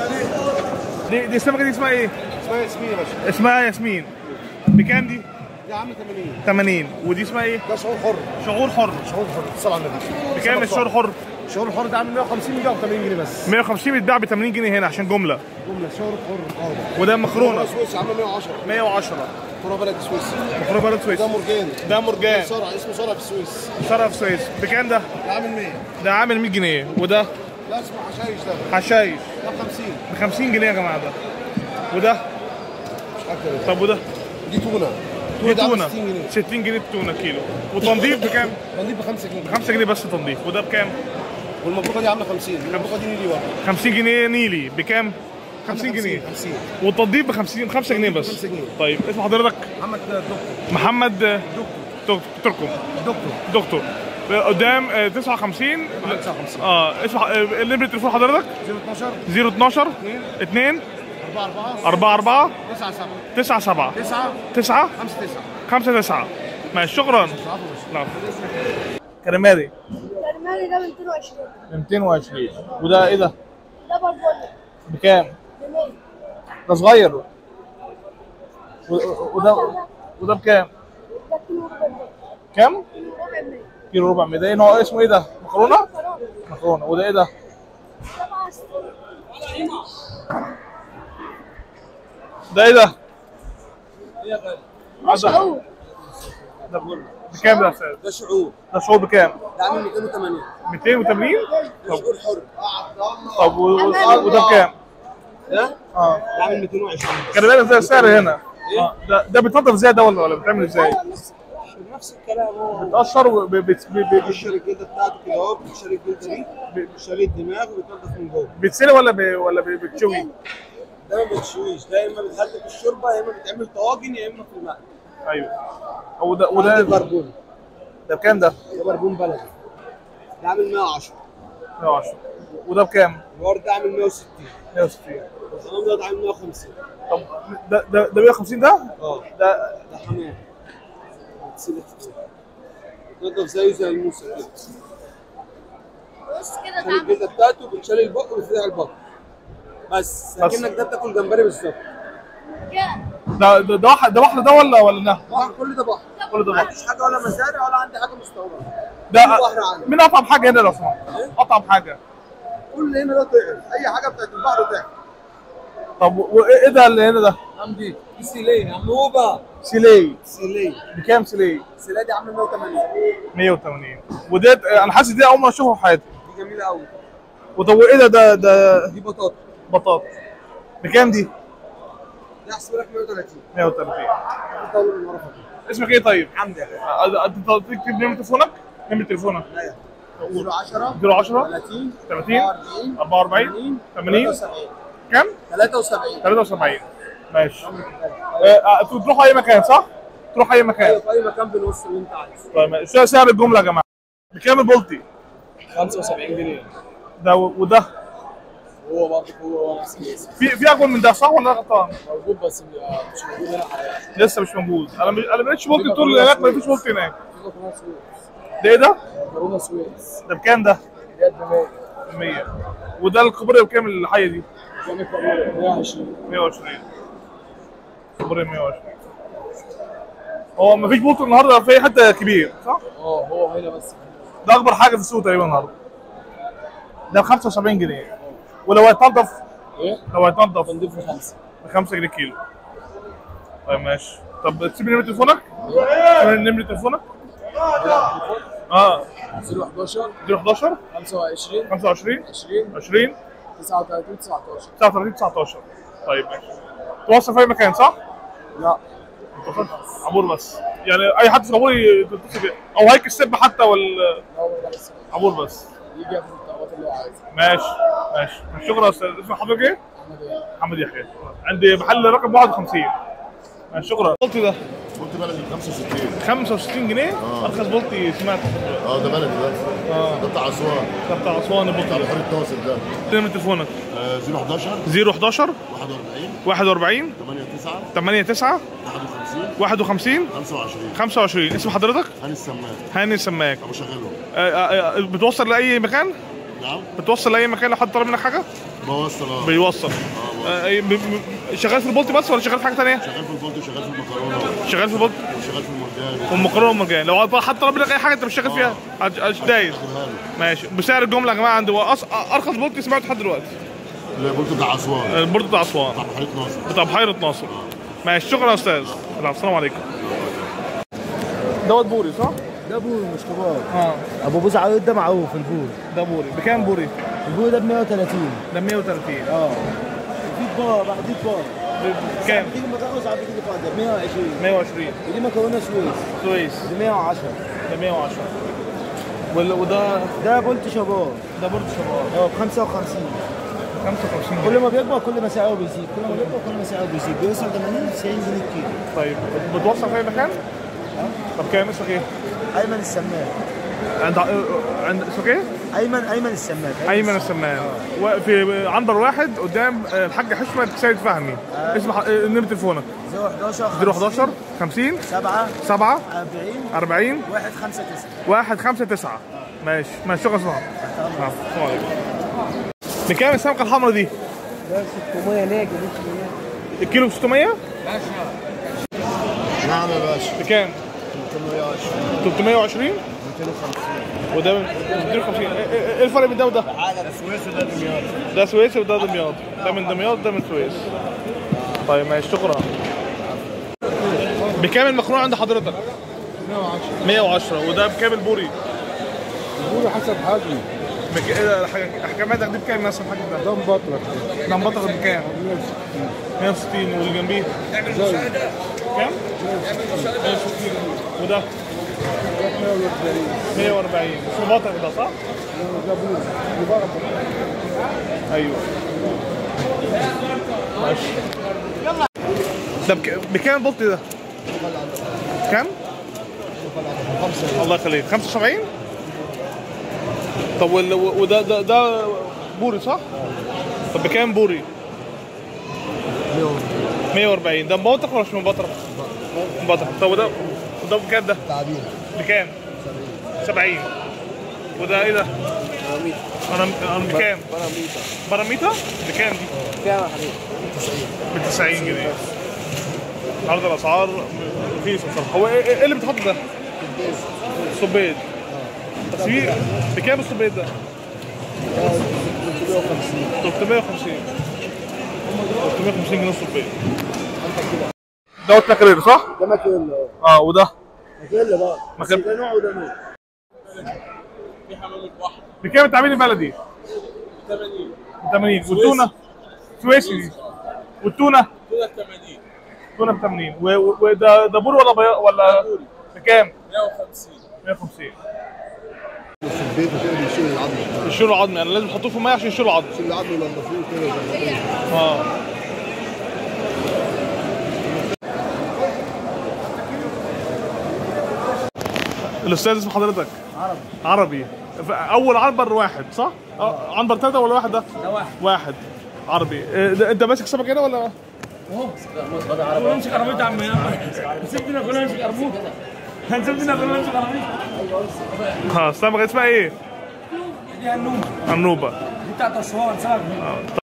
دي دي السمكه دي اسمها ايه؟ اسمها ياسمين يا باشا اسمها ياسمين بكام دي؟ يا عم 80 80 ودي اسمها ايه؟ ده شعور حر شعور حر شعور حر صل على النبي بكام الشعور حر؟ الشعور الحر ده عامل 150 180 جنيه بس 150 بيتباع ب 80 جنيه هنا عشان جمله جمله شعور حر اه وده مخرونه سويسي عامله 110 110 كوره بلد سويسي مخرونه بلد سويس ده مرجان ده مرجان صرع اسمه صرع في السويس شرف في سويس بكام ده؟ ده عامل 100 ده عامل 100 جنيه وده لا اسمه حشايش ده حشايش ده 50 ب 50 جنيه يا جماعه ده وده مش عارف طب وده دي تونه دي ده عامل تونه 60 جنيه 60 جنيه التونه كيلو وتنظيف بكام؟ بنجيب ب 5 جنيه 5 جنيه بس تنظيف وده بكام؟ والمبروكه دي عامله 50 المبروكه دي نيلي واحد 50 جنيه نيلي بكام؟ 50 جنيه 50 والتنظيف ب 50 5 جنيه بس 5 جنيه. طيب اسم حضرتك محمد دكتور محمد دكتور دك- تركم دكتور دكتور قدام آه، 59 59 اه اسم ح- آه، نمرة تليفون حضرتك 012 012 2 4 4 4 4 9 7 9 7 9 9 5 9 5 9 ماشي شكرا نعم كريماري المالي ده 220 220 وده ايه ده؟ ده بربولي بكام؟ ب 100 ده صغير و- وده وده بكام؟ ده كيلو ربع 100 كام؟ كيلو ربع 100 كيلو ربع مية. ده ايه نوع اسمه ايه ده؟ مكرونه؟ فرامل مكرونه وده ايه ده؟ ده بقى ده ايه ده؟ ده شعور ده بكام ده يا استاذ؟ ده شعور ده شعور بكام؟ ده عامل 280 280 طب شعور حر طب و- و- وده بكام؟ ده اه ده عامل 220 خلي بالك زي السعر هنا اه ده ده بيتنضف ازاي ده ولا ولا بتعمل ازاي؟ ايوه نص نفس الكلام هو بتقشر وبتسلق بتشتري الجلده بتاعته كده اهو بتشتري الجلده دي بتشتري الدماغ وبتنضف من جوه ولا ب- ولا ب- بتشوي؟ ده ما بتشويش ده يا اما بتحط في الشوربه يا اما بتعمل طواجن يا اما في الماء ايوه وده وده وده بربون ده بكام ده؟ ده بربون بلدي ده عامل 110 110 وده بكام؟ الورد ده عامل 160 160 الحمام ده عامل 150 طب ده ده ده 150 ده؟ اه ده ده حمام بتسلق بتنضف زيه زي الموسى كده بص كده عشان الجلده بتاعته بتشيل البق وبتفتح البق بس بس. اكنك ده بتاكل جمبري بالظبط كده ده ده ده بحر ده بحر ده ولا ولا نهر؟ بحر كل ده بحر كل ده ما بحر عنديش حاجه ولا مزارع ولا عندي حاجه مستورده ده كل بحر عندي مين اطعم حاجه هنا لو سمحت؟ اطعم حاجه كل هنا ده طعم اي حاجه بتاعت البحر طعم طب وايه إيه ده اللي هنا ده؟ عندي دي سيليه عموبه سيلي سيليه بكام سيلي؟ السيليه دي عامله 180 180 وديت انا حاسس دي اول مره اشوفها في حياتي دي جميله قوي وطب وايه ده ده ده دي بطاطا بطاطا بكام دي؟ دي احسب لك 130 130 طول من ورا فوق. اسمك ايه طيب؟ حمدي يا اخي آه، انت تكتب نمرة تليفونك؟ نمرة تليفونك 10 010 30 30 40 44 80 كام؟ 73 73 ماشي آه، آه، تروح اي مكان صح؟ تروح اي مكان ايوه في اي مكان بنوصل اللي انت عايزه طيب ماشي. شو سعر الجمله يا جماعه؟ بكام البولتي؟ 75 جنيه ده و- وده هو برضه هو نفس الاسم في في اكبر من ده صح ولا أنا غلطان؟ موجود بس مش موجود هنا حاليا لسه مش موجود انا مش انا ما لقيتش بولتي طول هناك ما فيش بولتي هناك في مكرونه سويس ده ايه ده؟ مكرونه سويس ده بكام ده؟ بجد 100 100 وده الكوبري بكام الحيه دي؟ ده مكرونه 120 120 كوبري 120 هو ما فيش بولتي النهارده في اي حته كبير صح؟ اه هو هنا بس ده اكبر حاجه في السوق تقريبا النهارده ده ب 75 جنيه ولو هيتنضف ايه؟ لو هيتنضف تنظيف بخمسه ب 5 جنيه كيلو طيب ماشي طب تسيب لي نمرة تليفونك؟ تسيب لي نمرة تليفونك؟ اه 011 011 25 25 20 20 39 19 39 19 طيب ماشي توصل في اي مكان صح؟ لا عبور بس يعني اي حد في عبور يتصل بيه او هيك السب حتى ولا لا والله بس عبور بس يجي ياخد الطلبات اللي هو عايزها ماشي ماشي شكرا يا استاذ اسم حضرتك ايه؟ احمد ايه؟ محمد يحيى عندي محل رقم 51 ماشي شكرا بولتي ده قلت بلدي ب 65 65 جنيه ارخص بولتي سمعت اه ده بلدي ده اه ده بتاع اسوان ده بتاع اسوان بتاع البولتي بحيره التواصل ده ده نمرة تليفونك آه 011 011 41 41 8 9 89 51 51 25 25 اسم حضرتك هاني السمان هاني السماك ابو شغلهم آه، آه، آه، بتوصل لاي مكان نعم بتوصل لاي مكان لو حد طلب منك حاجه بوصل اه بيوصل آه، ب- ب- شغال في البولت بس ولا شغال في حاجه ثانيه شغال في البولت وشغال في المكرونه شغال في البولت وشغال في المرجان والمكرونه والمرجان لو عايز- حتى ربنا اي حاجه انت مش شغال فيها هج- هج- دايس شغال ماشي بسعر الجمله يا جماعه عندي هو أص- ارخص بولت سمعته لحد دلوقتي البولت بتاع اسوان البولت بتاع اسوان بتاع بحيره ناصر بتاع بحيره ناصر ماشي شكرا يا استاذ العفو، السلام عليكم دوت بوري صح؟ ده بوري مش كبار اه ابو بوز عيود ده معروف البوري ده بوري بكام بوري؟ البوري ده ب 130 ده 130 اه في بار بعد دي بار بكام؟ بتيجي مكرونه ساعات بتيجي فاضيه 120 120 ودي مكرونه سويس سويس دي 110 ده 110 وال- وده ده بولت شباب ده برضه شباب اه ب 55 55 كل ما بيكبر كل ما سعره بيزيد كل ما بيكبر كل ما سعره بيزيد بيوصل 80 90 جنيه الكيلو طيب بتوصل في اي مكان؟ طب كام اسمك ايه؟ ايمن السمان عند عند اسمك ايه؟ ايمن ايمن السمان ايمن السمان و- في عنبر واحد قدام آه، الحاج حشمت سيد فهمي اسم ح- آه، نمرة تليفونك 011 011 50 7 7 40 40 1 5 9 1 5 9 ماشي ماشي شكرا صاحبي السلام عليكم بكام السمكة الحمراء دي؟ ده 600 ناجي الكيلو ب 600 نعم يا باشا بكام؟ 310 320 250 وده 250 ايه إيه- إيه الفرق بين ده وده؟ حاجه ده سويس وده دمياط ده سويسي وده دمياط ده من دمياط ده من سويس طيب ماشي شكرا بكام المخروع عند حضرتك 110 110 وده بكام البوري البوري حسب حجمه بك... إيه الحاج- حكاماتك دي بكام مثلا الحاج ده؟ ده مبطرك ده مبطل بكام؟ 160 واللي جنبيه زي كام؟ 160 وده 140 اسمه بطل ده صح؟ ده بوري دي بقى ايوه ماشي ده بك... بكام البلط ده؟ كام؟ الله يخليك 75 طب وال... وده ده, ده بوري صح؟ طب بكام بوري؟ 140 ده مبطرخ ولا مش مبطرخ؟ مبطرخ طب وده وده بكام ده؟ تعبير بكام؟ 70 وده ايه ده؟ انا انا بكام؟ براميتا بكام دي؟ كام يا حبيبي؟ ب 90 جنيه النهارده الاسعار رخيصه بصراحه هو ايه إيه اللي بتحط ده؟ الصبيد بس في بكام الصبيد ده؟ 350 350 جنيه الصبيد دوت تقرير صح؟ ده ماكيلا اه وده ماكيلا بقى ماكيلا. ده نوع وده نوع بكام التعابين البلدي؟ 80 80 والتونه سويسي دي والتونه كده 80 تونه ب 80 و- و- وده ده بور ولا بياض ولا بكام؟ 150 150 في البيت وكده بيشيل العظم يشيلوا العظم يعني لازم يحطوه في الميه عشان يشيلوا العظم يشيل العظم وينضفوه كده يظبطوه. اه الاستاذ اسم حضرتك عربي عربي ف- اول عنبر واحد صح؟ آه، عنبر ثلاثة ولا واحد ده؟ ده واحد واحد عربي إيه ده- انت ماسك سمك هنا ولا؟ كلنا نمسك عربية يا عم سيبنا كلنا نمسك عربية هنسيبنا كلنا نمسك عربية ها السمكة اسمها ايه؟ دي هنومة النوبة دي بتاعت اسوان سمك